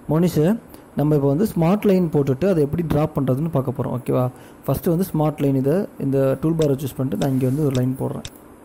மோனிஷு நம்ம இப்போ வந்து ஸ்மார்ட் லைன் போட்டுட்டு அதை எப்படி ட்ராப் பண்ணுறதுன்னு பார்க்க போகிறோம் ஓகேவா ஃபஸ்ட்டு வந்து ஸ்மார்ட் லைன் இதை இந்த டூல் பாரை சூஸ் பண்ணிட்டு நான் இங்கே வந்து ஒரு லைன் போடுறேன்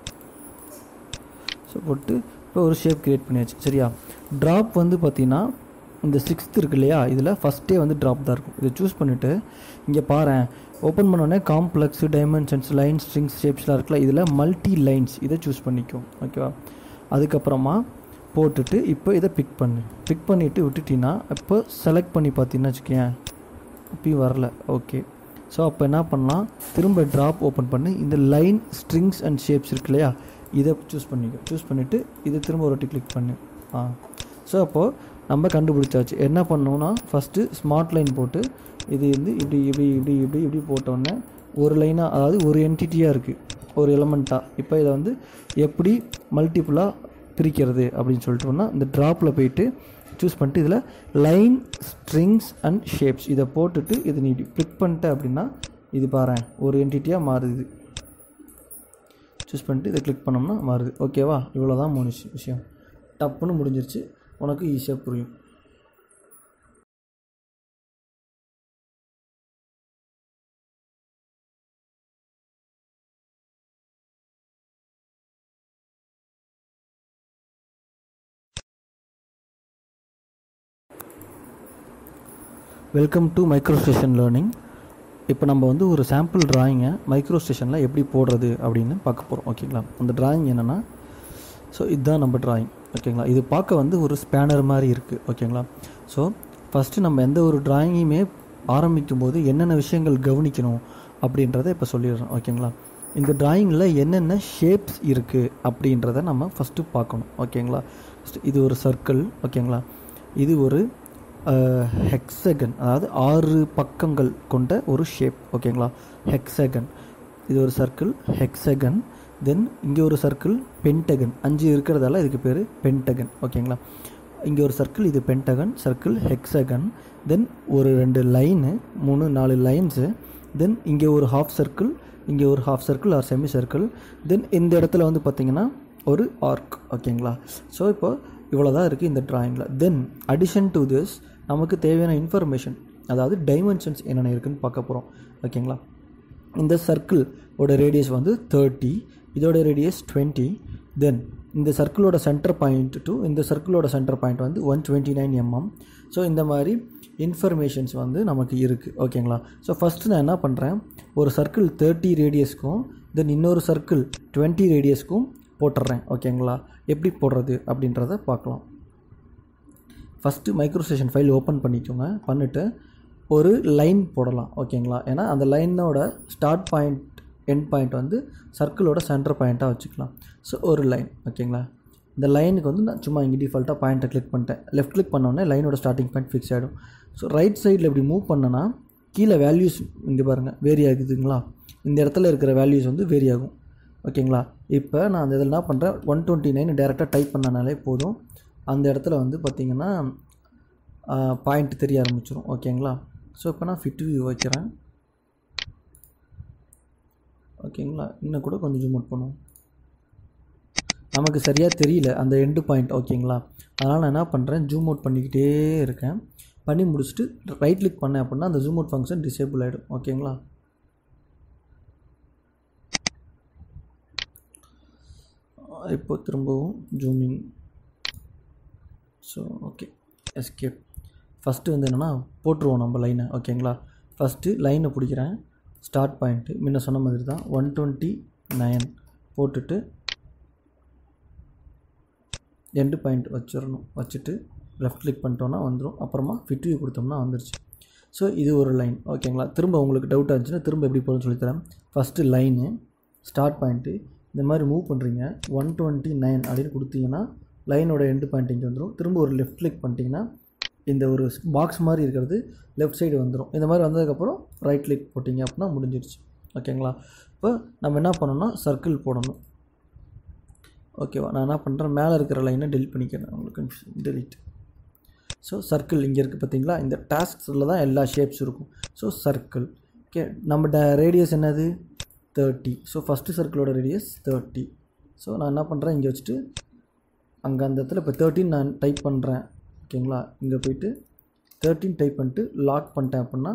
ஸோ போட்டு இப்போ ஒரு ஷேப் க்ரியேட் பண்ணியாச்சு சரியா ட்ராப் வந்து பார்த்தீங்கன்னா இந்த சிக்ஸ்த் இருக்கு இல்லையா இதில் ஃபஸ்ட்டே வந்து ட்ராப் தான் இருக்கும் இதை சூஸ் பண்ணிவிட்டு இங்கே பாரு ஓப்பன் பண்ணோடனே காம்ப்ளெக்ஸ் டைமென்ஷன்ஸ் லைன் ஸ்ட்ரிங்ஸ் ஷேப்ஸ்லாம் இருக்குல்ல இதில் மல்டி லைன்ஸ் இதை சூஸ் பண்ணிக்கும் ஓகேவா அதுக்கப்புறமா போட்டுட்டு இப்போ இதை பிக் பண்ணு பிக் பண்ணிவிட்டு விட்டுட்டீங்கன்னா இப்போ செலக்ட் பண்ணி பார்த்தீங்கன்னா வச்சுக்கேன் இப்பயும் வரல ஓகே ஸோ அப்போ என்ன பண்ணலாம் திரும்ப ட்ராப் ஓப்பன் பண்ணி இந்த லைன் ஸ்ட்ரிங்ஸ் அண்ட் ஷேப்ஸ் இருக்கு இல்லையா இதை சூஸ் பண்ணிக்கோ சூஸ் பண்ணிவிட்டு இதை திரும்ப ஒரு வாட்டி கிளிக் பண்ணு ஆ ஸோ அப்போது நம்ம கண்டுபிடிச்சாச்சு என்ன பண்ணோம்னா ஃபஸ்ட்டு ஸ்மார்ட் லைன் போட்டு இது வந்து இப்படி இப்படி இப்படி இப்படி இப்படி போட்டோன்னே ஒரு லைனாக அதாவது ஒரு என்டிட்டியாக இருக்குது ஒரு எலமெண்ட்டாக இப்போ இதை வந்து எப்படி மல்டிப்புளாக பிரிக்கிறது அப்படின்னு சொல்லிட்டோம்னா இந்த ட்ராப்பில் போயிட்டு சூஸ் பண்ணிட்டு இதில் லைன் ஸ்ட்ரிங்ஸ் அண்ட் ஷேப்ஸ் இதை போட்டுட்டு இது நீ கிளிக் பண்ணிட்ட அப்படின்னா இது பாரு ஒரு என்டிட்டியாக மாறுது சூஸ் பண்ணிட்டு இதை கிளிக் பண்ணோம்னா மாறுது ஓகேவா இவ்வளோ தான் மூணு விஷயம் விஷயம் டப்புன்னு முடிஞ்சிருச்சு உனக்கு ஈஸியாக புரியும் welcome to MicroStation learning இப்போ நம்ம வந்து ஒரு சாம்பிள் டிராயிங்கை மைக்ரோ ஸ்டேஷனில் எப்படி போடுறது அப்படின்னு பார்க்க போகிறோம் ஓகேங்களா அந்த டிராயிங் என்னென்னா ஸோ இதுதான் நம்ம டிராயிங் ஓகேங்களா இது பார்க்க வந்து ஒரு ஸ்பேனர் மாதிரி இருக்குது ஓகேங்களா ஸோ ஃபஸ்ட்டு நம்ம எந்த ஒரு டிராயிங்குமே ஆரம்பிக்கும் போது என்னென்ன விஷயங்கள் கவனிக்கணும் அப்படின்றத இப்போ சொல்லிடுறோம் ஓகேங்களா இந்த டிராயிங்கில் என்னென்ன ஷேப்ஸ் இருக்குது அப்படின்றத நம்ம ஃபஸ்ட்டு பார்க்கணும் ஓகேங்களா First இது ஒரு சர்க்கிள் ஓகேங்களா இது ஒரு ஹெக்ஸகன் அதாவது ஆறு பக்கங்கள் கொண்ட ஒரு ஷேப் ஓகேங்களா ஹெக்ஸகன் இது ஒரு சர்க்கிள் ஹெக்ஸகன் தென் இங்கே ஒரு சர்க்கிள் பென்டகன் அஞ்சு இருக்கிறதால இதுக்கு பேர் பென்டகன் ஓகேங்களா இங்கே ஒரு சர்க்கிள் இது பென்டகன் சர்க்கிள் ஹெக்ஸகன் தென் ஒரு ரெண்டு லைனு மூணு நாலு லைன்ஸு தென் இங்கே ஒரு ஹாஃப் சர்க்கிள் இங்கே ஒரு half circle or semicircle then இந்த இடத்துல வந்து பார்த்திங்கன்னா ஒரு ஆர்க் ஓகேங்களா ஸோ இப்போ இவ்வளோ தான் இருக்குது இந்த ட்ராயிங்கில் தென் அடிஷன் டு திஸ் நமக்கு தேவையான இன்ஃபர்மேஷன் அதாவது டைமென்ஷன்ஸ் என்னென்ன இருக்குன்னு பார்க்க போகிறோம் ஓகேங்களா இந்த சர்க்கிள் ஓட ரேடியஸ் வந்து தேர்ட்டி இதோட ரேடியஸ் டுவெண்ட்டி தென் இந்த சர்க்கிளோட சென்டர் பாயிண்ட் டு இந்த சர்க்கிளோட சென்டர் பாயிண்ட் வந்து one twenty nine mm so இந்த மாதிரி இன்ஃபர்மேஷன்ஸ் வந்து நமக்கு இருக்குது ஓகேங்களா ஸோ ஃபஸ்ட்டு நான் என்ன பண்ணுறேன் ஒரு சர்க்கிள் தேர்ட்டி ரேடியஸ்க்கும் தென் இன்னொரு சர்க்கிள் டுவெண்ட்டி ரேடியஸ்க்கும் போட்டுடுறேன் ஓகேங்களா எப்படி போடுறது அப்படின்றத பார்க்கலாம் first MicroStation file open பண்ணிக்கோங்க பண்ணிவிட்டு ஒரு லைன் போடலாம் ஓகேங்களா ஏன்னா அந்த லைனோட ஸ்டார்ட் பாயிண்ட் எண்ட் பாயிண்ட் வந்து சர்க்கிளோட சென்டர் பாயிண்ட்டாக வச்சுக்கலாம் ஸோ ஒரு லைன் ஓகேங்களா இந்த லைனுக்கு வந்து நான் சும்மா இங்கே டிஃபால்ட்டாக பாயிண்ட்டை கிளிக் பண்ணிட்டேன் லெஃப்ட் கிளிக் பண்ணோடனே லைனோட ஸ்டார்டிங் பாயிண்ட் ஃபிக்ஸ் ஆகிடும் ஸோ ரைட் சைடில் இப்படி மூவ் பண்ணனா கீழே வேல்யூஸ் இங்கே பாருங்கள் வேரி ஆகுதுங்களா இந்த இடத்துல இருக்கிற வேல்யூஸ் வந்து வேரி ஆகும் ஓகேங்களா இப்போ நான் அந்த இதில் என்ன பண்ணுறேன் ஒன் டுவெண்ட்டி நைன் டேரெக்டாக டைப் பண்ணனாலே போதும் அந்த இடத்துல வந்து பார்த்திங்கன்னா பாயிண்ட் தெரிய ஆரம்பிச்சிடும் ஓகேங்களா ஸோ இப்போ நான் ஃபிட் வியூ வைக்கிறேன் ஓகேங்களா இன்னும் கூட கொஞ்சம் ஜூம் அவுட் பண்ணுவோம் நமக்கு சரியாக தெரியல அந்த எண்டு பாயிண்ட் ஓகேங்களா அதனால் நான் என்ன பண்ணுறேன் ஜூம் அவுட் பண்ணிக்கிட்டே இருக்கேன் பண்ணி முடிச்சுட்டு ரைட் கிளிக் பண்ணேன் அப்படின்னா அந்த ஜூம் அவுட் ஃபங்க்ஷன் டிசேபிள் ஆகிடும் ஓகேங்களா இப்போ திரும்பவும் zooming so okay escape first வந்து என்னென்னா போட்டுருவோம் நம்ம லைனை ஓகேங்களா ஃபஸ்ட்டு லைனை பிடிக்கிறேன் ஸ்டார்ட் பாயிண்ட்டு முன்ன சொன்ன மாதிரி தான் ஒன் டுவெண்ட்டி நைன் போட்டுட்டு எண்டு பாயிண்ட் வச்சிடணும் வச்சுட்டு லெஃப்ட் கிளிக் பண்ணிட்டோன்னா வந்துடும் அப்புறமா ஃபிட் வியூ கொடுத்தோம்னா வந்துருச்சு ஸோ இது ஒரு லைன் ஓகேங்களா திரும்ப உங்களுக்கு டவுட் ஆச்சுன்னா திரும்ப எப்படி போகணும்னு சொல்லித்தரேன் ஃபஸ்ட்டு லைனு ஸ்டார்ட் பாயிண்ட்டு இந்த மாதிரி மூவ் பண்ணுறீங்க ஒன் டுவெண்ட்டி நைன் அப்படின்னு கொடுத்தீங்கன்னா லைனோட எண்டு பாயிண்ட் இங்கே வந்துடும் திரும்ப ஒரு லெஃப்ட் கிளிக் பண்ணிட்டீங்கன்னா இந்த ஒரு பாக்ஸ் மாதிரி இருக்கிறது லெஃப்ட் சைடு வந்துடும் இந்த மாதிரி வந்ததுக்கப்புறம் ரைட் கிளிக் போட்டிங்க அப்படின்னா முடிஞ்சிருச்சு ஓகேங்களா இப்போ நம்ம என்ன பண்ணணும்னா சர்க்கிள் போடணும் ஓகேவா நான் என்ன பண்ணுறேன் மேலே இருக்கிற லைனை டெலிட் பண்ணிக்கிறேன் உங்களுக்கு டெலிட் ஸோ சர்க்கிள் இங்கே இருக்குது பார்த்தீங்களா இந்த டாஸ்கில் தான் எல்லா ஷேப்ஸ் இருக்கும் ஸோ சர்க்கிள் ஓகே நம்ம ட ரேடியஸ் என்னது தேர்ட்டி ஸோ ஃபஸ்ட்டு சர்க்கிளோட ரேடியஸ் தேர்ட்டி ஸோ நான் என்ன பண்ணுறேன் இங்கே வச்சுட்டு அங்கே அந்த இடத்துல இப்போ தேர்ட்டின் நான் டைப் பண்ணுறேன் ஓகேங்களா இங்கே போயிட்டு தேர்ட்டின் டைப் பண்ணிட்டு லாக் பண்ணிட்டேன் அப்படின்னா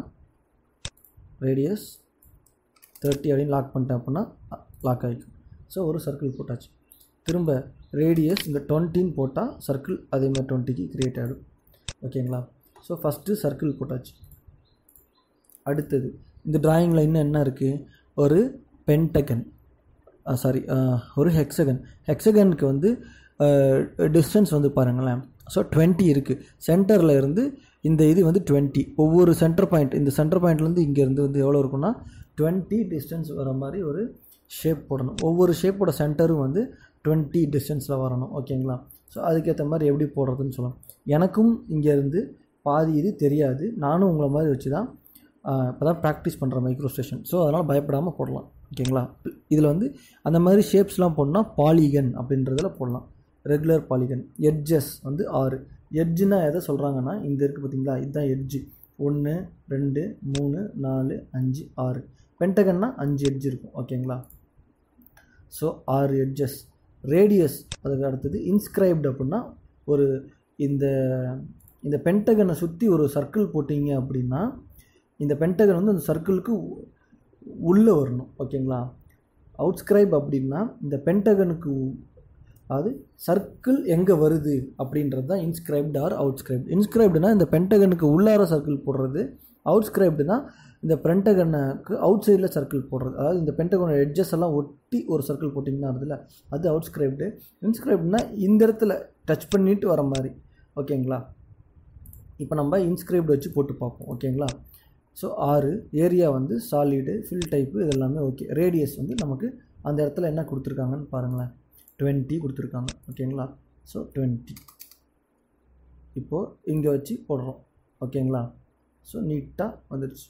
ரேடியஸ் தேர்ட்டி அப்படின்னு லாக் பண்ணிட்டேன் அப்படின்னா லாக் ஆகிக்கும் ஸோ ஒரு சர்க்கிள் போட்டாச்சு திரும்ப ரேடியஸ் இந்த டுவெண்ட்டின்னு போட்டால் சர்க்கிள் அதேமாதிரி டுவெண்ட்டிக்கு க்ரியேட் ஆகிடும் ஓகேங்களா ஸோ ஃபஸ்ட்டு சர்க்கிள் போட்டாச்சு அடுத்தது இந்த டிராயிங்கில் இன்னும் என்ன இருக்குது ஒரு பென்டகன் சாரி ஒரு ஹெக்ஸகன் ஹெக்ஸகனுக்கு வந்து டிஸ்டன்ஸ் வந்து பாருங்களேன் ஸோ டுவெண்ட்டி இருக்குது சென்டரில் இருந்து இந்த இது வந்து டுவெண்ட்டி ஒவ்வொரு சென்டர் பாயிண்ட் இந்த சென்டர் பாயிண்ட்லேருந்து இங்கேருந்து வந்து எவ்வளோ இருக்குன்னா டுவெண்ட்டி டிஸ்டன்ஸ் வர மாதிரி ஒரு ஷேப் போடணும் ஒவ்வொரு ஷேப்போட சென்டரும் வந்து டுவெண்ட்டி டிஸ்டன்ஸில் வரணும் ஓகேங்களா ஸோ அதுக்கேற்ற மாதிரி எப்படி போடுறதுன்னு சொல்லலாம் எனக்கும் இங்கேருந்து பாதி இது தெரியாது நானும் உங்களை மாதிரி வச்சு தான் இப்போ தான் ப்ராக்டிஸ் பண்ணுற மைக்ரோ ஸ்டேஷன் ஸோ அதனால் பயப்படாமல் போடலாம் ஓகேங்களா இதில் வந்து அந்த மாதிரி ஷேப்ஸ்லாம் போடணும்னா பாலிகன் அப்படின்றதில் போடலாம் ரெகுலர் பாலிகன் எட்ஜஸ் வந்து ஆறு எட்ஜுனா எதை சொல்கிறாங்கன்னா இந்த இருக்குது பார்த்தீங்களா இதுதான் எட்ஜு ஒன்று ரெண்டு மூணு நாலு அஞ்சு ஆறு பென்டகன்னா அஞ்சு எட்ஜ் இருக்கும் ஓகேங்களா ஸோ ஆறு எட்ஜஸ் ரேடியஸ் அதுக்கு அடுத்தது இன்ஸ்கிரைப்டு அப்படின்னா ஒரு இந்த இந்த பென்டகனை சுற்றி ஒரு சர்க்கிள் போட்டிங்க அப்படின்னா இந்த பென்டகன் வந்து அந்த சர்க்கிளுக்கு உள்ளே வரணும் ஓகேங்களா அவுட்ஸ்கிரைப் அப்படின்னா இந்த பென்டகனுக்கு அதாவது சர்க்கிள் எங்கே வருது அப்படின்றது தான் இன்ஸ்கிரைப்டு ஆர் அவுட்ஸ்கிரைப்டு இன்ஸ்கிரைப்டுனா இந்த பென்டகனுக்கு உள்ளார சர்க்கிள் போடுறது அவுட்ஸ்கிரைப்டுனா இந்த பென்டகனுக்கு அவுட் சைடில் சர்க்கிள் போடுறது அதாவது இந்த பென்டகனோட எட்ஜஸ் எல்லாம் ஒட்டி ஒரு சர்க்கிள் போட்டிங்கன்னா இருக்குல்ல அது அவுட்ஸ்கிரைப்டு இன்ஸ்கிரைப்டுனா இந்த இடத்துல டச் பண்ணிட்டு வர மாதிரி ஓகேங்களா இப்போ நம்ம இன்ஸ்கிரைப்டு வச்சு போட்டு பார்ப்போம் ஓகேங்களா ஸோ ஆறு ஏரியா வந்து சாலிடு ஃபில் டைப்பு இதெல்லாமே ஓகே ரேடியஸ் வந்து நமக்கு அந்த இடத்துல என்ன கொடுத்துருக்காங்கன்னு பாருங்களேன் டுவெண்ட்டி கொடுத்துருக்காங்க ஓகேங்களா ஸோ டுவெண்ட்டி இப்போது இங்கே வச்சு போடுறோம் ஓகேங்களா ஸோ நீட்டாக வந்துடுச்சு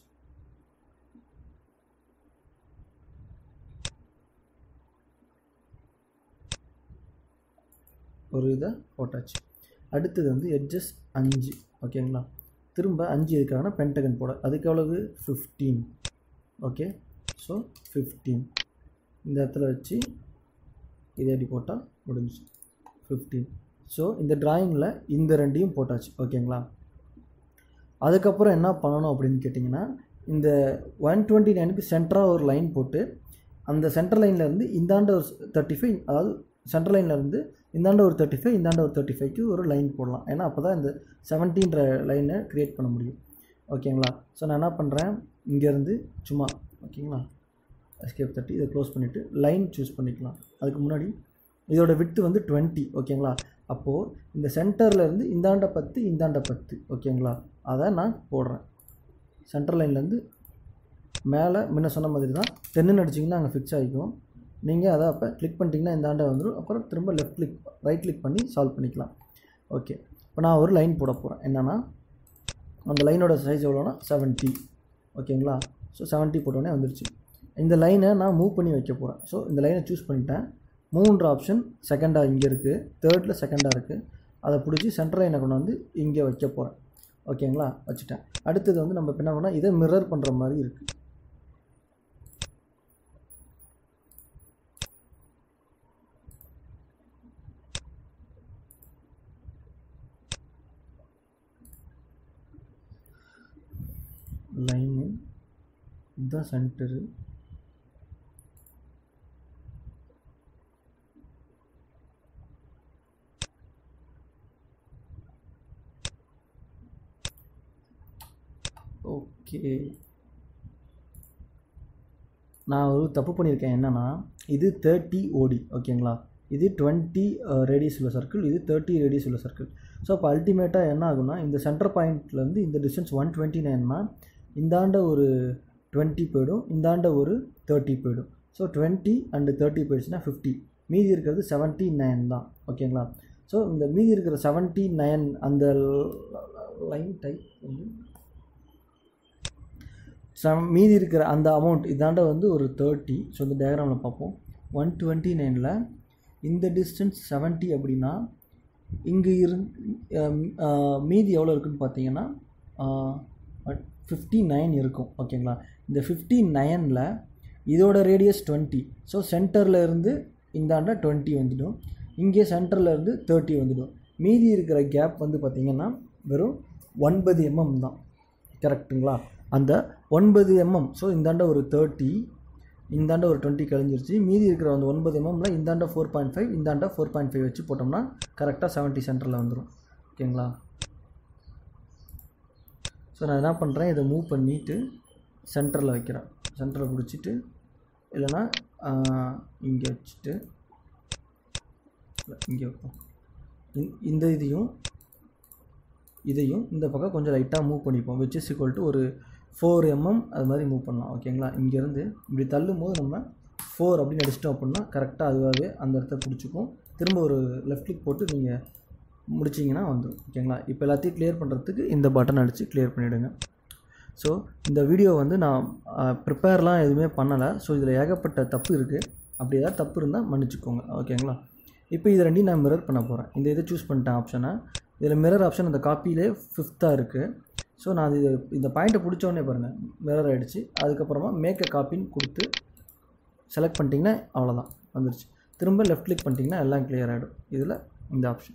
ஒரு இதை போட்டாச்சு அடுத்தது வந்து எட்ஜஸ் அஞ்சு ஓகேங்களா திரும்ப அஞ்சு எதுக்காகனா பென்டகன் போட அதுக்கு எவ்வளவு ஃபிஃப்டீன் ஓகே ஸோ ஃபிஃப்டீன் இந்த இடத்துல வச்சு இதே அடி போட்டால் முடிஞ்சிச்சு ஃபிஃப்டீன் ஸோ இந்த ட்ராயிங்கில் இந்த ரெண்டையும் போட்டாச்சு ஓகேங்களா அதுக்கப்புறம் என்ன பண்ணணும் அப்படின்னு கேட்டிங்கன்னா இந்த ஒன் டுவெண்ட்டி நைனுக்கு சென்டராக ஒரு லைன் போட்டு அந்த சென்டர் லைன்லேருந்து இந்தாண்ட ஒரு தேர்ட்டி ஃபைவ் அதாவது சென்டர் லைன்லேருந்து இந்தாண்ட ஒரு தேர்ட்டி ஃபைவ் இந்தாண்ட ஒரு தேர்ட்டி ஃபைவ்க்கு ஒரு லைன் போடலாம் ஏன்னா அப்போ தான் இந்த செவன்டீன்ற லைனை க்ரியேட் பண்ண முடியும் ஓகேங்களா ஸோ நான் என்ன பண்ணுறேன் இங்கேருந்து சும்மா ஓகேங்களா எஸ்கேப் தட்டி இதை க்ளோஸ் பண்ணிவிட்டு லைன் சூஸ் பண்ணிக்கலாம் அதுக்கு முன்னாடி இதோட விட்டு வந்து டுவெண்ட்டி ஓகேங்களா அப்போது இந்த சென்டரில் இருந்து இந்தாண்ட பத்து இந்தாண்ட பத்து ஓகேங்களா அதை நான் போடுறேன் சென்டர் லைன்லேருந்து மேலே முன்ன சொன்ன மாதிரி தான் டென்னு அடிச்சிங்கன்னா அங்கே ஃபிக்ஸ் ஆகிக்கும் நீங்கள் அதை அப்போ கிளிக் பண்ணிட்டீங்கன்னா இந்த ஆண்டை வந்துடும் அப்புறம் திரும்ப லெஃப்ட் கிளிக் ரைட் கிளிக் பண்ணி சால்வ் பண்ணிக்கலாம் ஓகே இப்போ நான் ஒரு லைன் போட போகிறேன் என்னென்னா அந்த லைனோட சைஸ் எவ்வளோனா செவன்ட்டி ஓகேங்களா ஸோ செவன்ட்டி போட்டோடனே வந்துருச்சு இந்த லைனை நான் மூவ் பண்ணி வைக்க போகிறேன் ஸோ இந்த லைனை சூஸ் பண்ணிட்டேன் மூன்று ஆப்ஷன் செகண்டாக இங்கே இருக்குது தேர்டில் செகண்டாக இருக்குது அதை பிடிச்சி சென்டர் லைனை கொண்டு வந்து இங்கே வைக்க போகிறேன் ஓகேங்களா வச்சுட்டேன் அடுத்தது வந்து நம்ம இப்போ என்ன பண்ணால் இதை மிரர் பண்ணுற மாதிரி இருக்குது லைனு இதுதான் சென்டரு ஓகே நான் ஒரு தப்பு பண்ணியிருக்கேன் என்னென்னா இது தேர்ட்டி ஓடி ஓகேங்களா இது டுவெண்ட்டி ரேடியஸ் உள்ள சர்க்கிள் இது தேர்ட்டி ரேடியஸ் உள்ள சர்க்கிள் ஸோ அப்போ அல்டிமேட்டாக என்ன ஆகும்னா இந்த சென்டர் பாயிண்ட்லேருந்து இந்த டிஸ்டன்ஸ் ஒன் டுவெண்ட்டி நைன்னா இந்தாண்ட ஒரு டுவெண்ட்டி போயிடும் இந்தாண்ட ஒரு தேர்ட்டி போயிடும் ஸோ டுவெண்ட்டி அண்டு தேர்ட்டி போயிடுச்சுன்னா ஃபிஃப்டி மீதி இருக்கிறது செவன்ட்டி நைன் தான் ஓகேங்களா ஸோ இந்த மீதி இருக்கிற செவன்ட்டி நைன் அந்த லைன் டைப் வந்து செவன் மீதி இருக்கிற அந்த அமௌண்ட் இதாண்ட வந்து ஒரு தேர்ட்டி ஸோ இந்த டயக்ராமில் பார்ப்போம் ஒன் டுவெண்ட்டி நைனில் இந்த டிஸ்டன்ஸ் செவன்ட்டி அப்படின்னா இங்கே இரு மீதி எவ்வளோ இருக்குன்னு பார்த்தீங்கன்னா ஃபிஃப்டி நைன் இருக்கும் ஓகேங்களா இந்த ஃபிஃப்டி நைனில் இதோட ரேடியஸ் டுவெண்ட்டி ஸோ சென்டரில் இருந்து இந்தாண்ட டுவெண்ட்டி வந்துடும் இங்கே சென்டரில் இருந்து தேர்ட்டி வந்துடும் மீதி இருக்கிற கேப் வந்து பார்த்திங்கன்னா வெறும் ஒன்பது எம்எம் தான் கரெக்ட்டுங்களா அந்த ஒன்பது எம்எம் ஸோ இந்தாண்ட ஒரு தேர்ட்டி இந்தாண்ட ஒரு டுவெண்ட்டி கழிஞ்சிருச்சு மீதி இருக்கிற அந்த ஒன்பது எம்எம்ல இந்தாண்ட ஃபோர் பாயிண்ட் ஃபைவ் இந்தாண்ட ஃபோர் பாயிண்ட் ஃபைவ் வச்சு போட்டோம்னா கரெக்டாக செவன்ட்டி சென்டரில் வந்துடும் ஓகேங்களா ஸோ நான் என்ன பண்ணுறேன் இதை மூவ் பண்ணிவிட்டு சென்டரில் வைக்கிறேன் சென்டரில் பிடிச்சிட்டு இல்லைன்னா இங்கே வச்சுட்டு இங்கே வைப்போம் இந்த- இந்த இதையும் இதையும் இந்த பக்கம் கொஞ்சம் லைட்டாக மூவ் பண்ணிப்போம் விச் இஸ் equal to ஒரு ஃபோர் எம்எம் அது மாதிரி மூவ் பண்ணலாம் ஓகேங்களா இங்கேருந்து இப்படி தள்ளும் போது நம்ம ஃபோர் அப்படின்னு அடிச்சிட்டோம் அப்படின்னா கரெக்டாக அதுவாகவே அந்த இடத்த பிடிச்சிக்கும் திரும்ப ஒரு லெஃப்ட் கிளிக் போட்டு நீங்கள் முடிச்சிங்கன்னா வந்துடும் ஓகேங்களா இப்போ எல்லாத்தையும் கிளியர் பண்ணுறதுக்கு இந்த பட்டன் அடித்து கிளியர் பண்ணிவிடுங்க ஸோ இந்த வீடியோ வந்து நான் ப்ரிப்பேர்லாம் எதுவுமே பண்ணலை ஸோ இதில் ஏகப்பட்ட தப்பு இருக்குது அப்படி ஏதாவது தப்பு இருந்தால் மன்னிச்சுக்கோங்க ஓகேங்களா இப்போ இது ரெண்டையும் நான் மிரர் பண்ண போகிறேன் இந்த இதை சூஸ் பண்ணிட்டேன் ஆப்ஷனை இதில் மிரர் ஆப்ஷன் அந்த காப்பியிலே ஃபிஃப்த்தாக இருக்குது ஸோ நான் இது இந்த பாயிண்ட்டை பிடிச்சோடனே பாருங்கள் மிரர் ஆகிடுச்சு அதுக்கப்புறமா மேக் அ காப்பின்னு கொடுத்து செலக்ட் பண்ணிட்டீங்கன்னா அவ்வளோதான் வந்துருச்சு திரும்ப லெஃப்ட் கிளிக் பண்ணிட்டீங்கன்னா எல்லாம் கிளியர் ஆகிடும் இதில் இந்த ஆப்ஷன்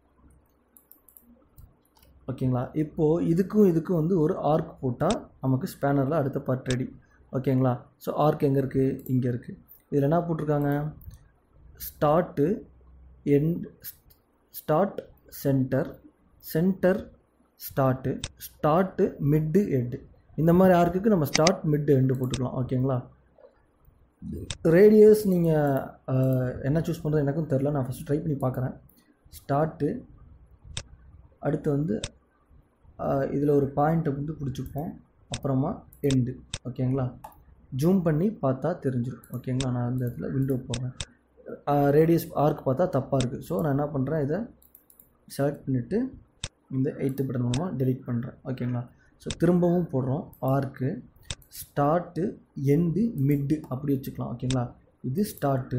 ஓகேங்களா இப்போது இதுக்கும் இதுக்கும் வந்து ஒரு ஆர்க் போட்டால் நமக்கு ஸ்பேனரில் அடுத்த பார்ட் ரெடி ஓகேங்களா ஸோ ஆர்க் எங்கே இருக்குது இங்கே இருக்குது இதில் என்ன போட்டிருக்காங்க start end start centre centre start start mid end இந்த மாதிரி ஆர்க்குக்கு நம்ம ஸ்டார்ட் மிட் எண்டு போட்டுக்கலாம் ஓகேங்களா ரேடியஸ் நீங்கள் என்ன சூஸ் பண்ணுறது எனக்கும் தெரில நான் ஃபஸ்ட்டு ட்ரை பண்ணி பார்க்குறேன் ஸ்டார்ட்டு அடுத்து வந்து இதில் ஒரு பாயிண்ட்டை வந்து பிடிச்சிப்போம் அப்புறமா எண்டு ஓகேங்களா ஜூம் பண்ணி பார்த்தா தெரிஞ்சிடும் ஓகேங்களா நான் அந்த இடத்துல விண்டோ போடுறேன் ரேடியஸ் ஆர்க் பார்த்தா தப்பாக இருக்குது ஸோ நான் என்ன பண்ணுறேன் இதை செலக்ட் பண்ணிவிட்டு இந்த எயித்து பட்டன் மூலமாக டெலீட் பண்ணுறேன் ஓகேங்களா ஸோ திரும்பவும் போடுறோம் ஆர்க்கு ஸ்டார்ட்டு எண்டு மிட்டு அப்படி வச்சுக்கலாம் ஓகேங்களா இது ஸ்டார்ட்டு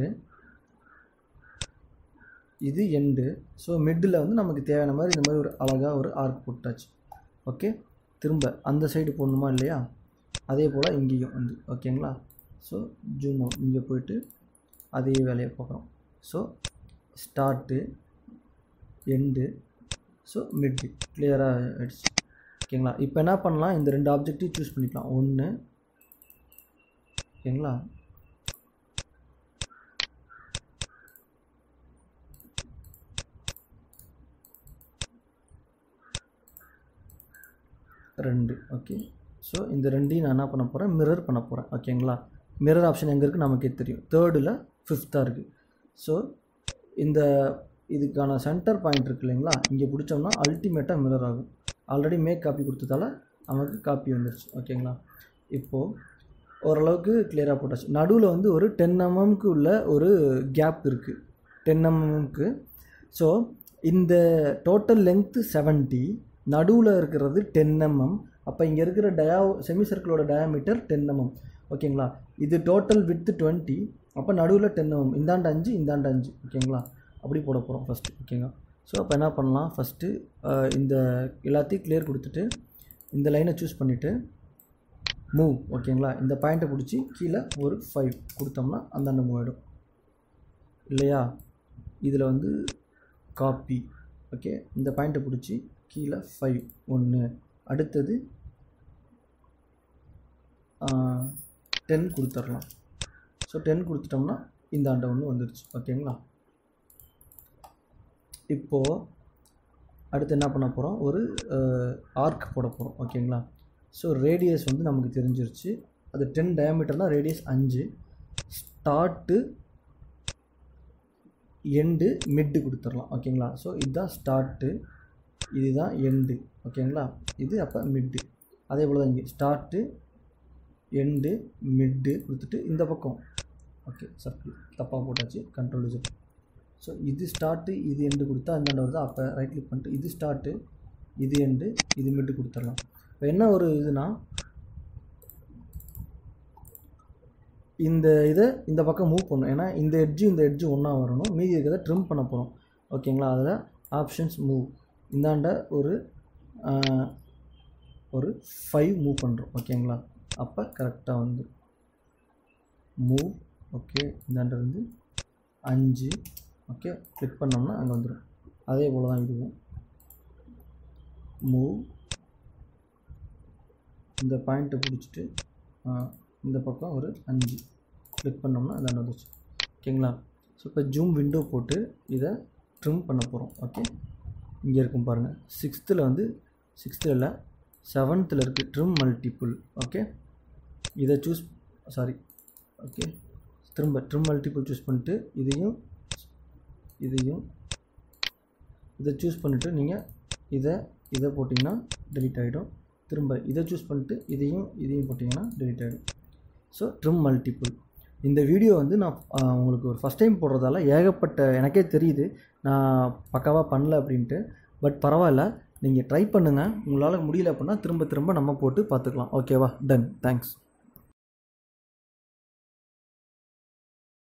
இது எண்டு ஸோ மிட்டில் வந்து நமக்கு தேவையான மாதிரி இந்த மாதிரி ஒரு அழகாக ஒரு ஆர்க் போட்டாச்சு ஓகே திரும்ப அந்த சைடு போடணுமா இல்லையா அதே போல் இங்கேயும் வந்து ஓகேங்களா ஸோ ஜூம் அவுட் இங்கே போயிட்டு அதே வேலையை பார்க்குறோம் so start end so mid கிளியராக ஆயிடுச்சு ஓகேங்களா இப்போ என்ன பண்ணலாம் இந்த ரெண்டு ஆப்ஜெக்டையும் சூஸ் பண்ணிக்கலாம் ஒன்று ஓகேங்களா ரெண்டு ஓகே ஸோ இந்த ரெண்டையும் நான் என்ன பண்ண போகிறேன் மிரர் பண்ண போகிறேன் ஓகேங்களா மிரர் ஆப்ஷன் எங்கே இருக்குது நமக்கே தெரியும் தேர்டில் ஃபிஃப்த்தாக இருக்குது ஸோ இந்த இதுக்கான சென்டர் பாயிண்ட் இருக்கு இல்லைங்களா இங்கே பிடிச்சோம்னா அல்டிமேட்டாக மிரர் ஆகும் ஆல்ரெடி மேக் காப்பி கொடுத்ததால நமக்கு காப்பி வந்துருச்சு ஓகேங்களா இப்போது ஓரளவுக்கு கிளியராக போட்டாச்சு நடுவில் வந்து ஒரு டென் எம்எம்க்கு உள்ள ஒரு கேப் இருக்குது டென் எம்எம்க்கு ஸோ இந்த டோட்டல் லென்த்து செவன்ட்டி நடுவில் இருக்கிறது டென் எம்எம் அப்போ இங்கே இருக்கிற டயா செமி சர்க்கிளோட டயாமீட்டர் டென் எம்எம் ஓகேங்களா இது டோட்டல் வித்து டுவெண்ட்டி அப்போ நடுவில் டென் எம்எம் இந்தாண்ட அஞ்சு இந்தாண்ட அஞ்சு ஓகேங்களா அப்படி போட போகிறோம் ஃபஸ்ட்டு ஓகேங்களா ஸோ அப்போ என்ன பண்ணலாம் ஃபஸ்ட்டு இந்த எல்லாத்தையும் கிளியர் கொடுத்துட்டு இந்த லைனை சூஸ் பண்ணிவிட்டு மூவ் ஓகேங்களா இந்த பாயிண்ட்டை பிடிச்சி கீழே ஒரு ஃபைவ் கொடுத்தோம்னா அந்தாண்ட மூவ் ஆகிடும் இல்லையா இதில் வந்து காப்பி ஓகே இந்த பாயிண்ட்டை பிடிச்சி கீழே ஃபைவ் ஒன்று அடுத்தது டென் கொடுத்துடலாம் ஸோ டென் கொடுத்துட்டோம்னா இந்த ஆண்டை ஒன்று வந்துடுச்சு ஓகேங்களா இப்போது அடுத்து என்ன பண்ண போகிறோம் ஒரு ஆர்க் போட போகிறோம் ஓகேங்களா ஸோ ரேடியஸ் வந்து நமக்கு தெரிஞ்சிருச்சு அது டென் டயாமீட்டர்னால் ரேடியஸ் அஞ்சு ஸ்டார்ட்டு எண்டு மிட்டு கொடுத்துடலாம் ஓகேங்களா ஸோ இதுதான் ஸ்டார்ட்டு இதுதான் எண்டு ஓகேங்களா இது அப்போ மிட்டு அதே போல் தான் இங்கே ஸ்டார்ட்டு எண்டு மிட்டு கொடுத்துட்டு இந்த பக்கம் ஓகே சர்க்கிள் தப்பாக போட்டாச்சு கண்ட்ரோல் இசட் ஸோ இது ஸ்டார்ட்டு இது எண்டு கொடுத்தா அந்த வருது அப்போ ரைட் கிளிக் பண்ணிட்டு இது ஸ்டார்ட்டு இது எண்டு இது மிட்டு கொடுத்துடலாம் இப்போ என்ன ஒரு இதுனா இந்த இதை இந்த பக்கம் மூவ் பண்ணும் ஏன்னா இந்த எட்ஜு இந்த எட்ஜு ஒன்றா வரணும் மீதி இருக்கிறத ட்ரிம் பண்ண போகிறோம் ஓகேங்களா அதில் ஆப்ஷன்ஸ் மூவ் இந்தாண்ட ஒரு ஆஹ், ஒரு ஃபைவ் மூவ் பண்ணுறோம் ஓகேங்களா அப்போ கரெக்டாக வந்து மூவ் ஓகே இந்தாண்ட இருந்து அஞ்சு ஓகே கிளிக் பண்ணோம்னா அங்கே வந்துடும் அதே போல் தான் இதுவும் மூவ் இந்த பாயிண்ட்டை பிடிச்சிட்டு இந்த பக்கம் ஒரு அஞ்சு கிளிக் பண்ணோம்னா அதான் வந்துச்சு ஓகேங்களா ஸோ இப்போ ஜூம் விண்டோ போட்டு இதை ட்ரிம் பண்ண போகிறோம் ஓகே இங்கே இருக்கும் பாருங்கள் சிக்ஸ்த்தில் வந்து சிக்ஸ்த்தில் இல்லை செவன்த்தில் இருக்குது ட்ரிம் மல்டிப்புள் ஓகே இதை சூஸ் சாரி ஓகே திரும்ப ட்ரிம் மல்டிப்புள் சூஸ் பண்ணிட்டு இதையும் இதையும் இதை சூஸ் பண்ணிவிட்டு நீங்கள் இதை இதை போட்டிங்கன்னா delete ஆகிடும் திரும்ப இதை சூஸ் பண்ணிட்டு இதையும் இதையும் போட்டிங்கன்னா delete ஆகிடும் ஸோ ட்ரிம் மல்டிப்புள் இந்த வீடியோ வந்து நான் ஆஹ், உங்களுக்கு ஒரு ஃபஸ்ட் டைம் போடுறதால ஏகப்பட்ட எனக்கே தெரியுது நான் பக்காவாக பண்ணல அப்படின்ட்டு பட் பரவாயில்ல நீங்கள் ட்ரை பண்ணுங்கள் உங்களால் முடியல அப்படின்னா திரும்ப திரும்ப நம்ம போட்டு பார்த்துக்கலாம் ஓகேவா டன் தேங்க்ஸ்